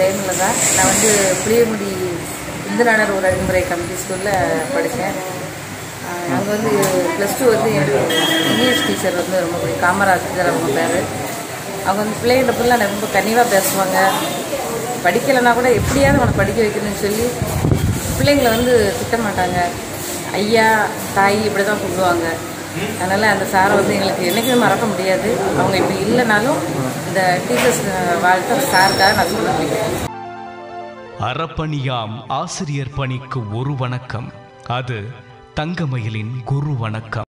ஜெயலலிதா நான் வந்து புளியமுடி இந்திராணர் ஒரு அடிமுறை கமிட்டி ஸ்கூலில் படித்தேன் அங்கே வந்து ப்ளஸ் டூ வந்து எனக்கு இங்கிலீஷ் டீச்சர் வந்து ரொம்ப பிடிக்கும் காமராஜர் அவங்க பேர் அவங்க வந்து பிள்ளைகிட்ட ஃபுல்லாக ரொம்ப கனிவாக பேசுவாங்க படிக்கலைன்னா கூட எப்படியாவது அவனை படிக்க வைக்கணும்னு சொல்லி பிள்ளைங்களை வந்து திட்ட மாட்டாங்க ஐயா தாய் இப்படி தான் கூப்பிடுவாங்க அதனால் அந்த சாரை வந்து எங்களுக்கு என்றைக்குமே மறக்க முடியாது அவங்க இப்படி இல்லைனாலும் இந்த டீச்சர்ஸ் வாழ்க்கை சாருக்காக நான் சொல்ல முடியும் அறப்பணியாம் ஆசிரியர் பணிக்கு ஒரு வணக்கம் அது தங்கமயிலின் குரு வணக்கம்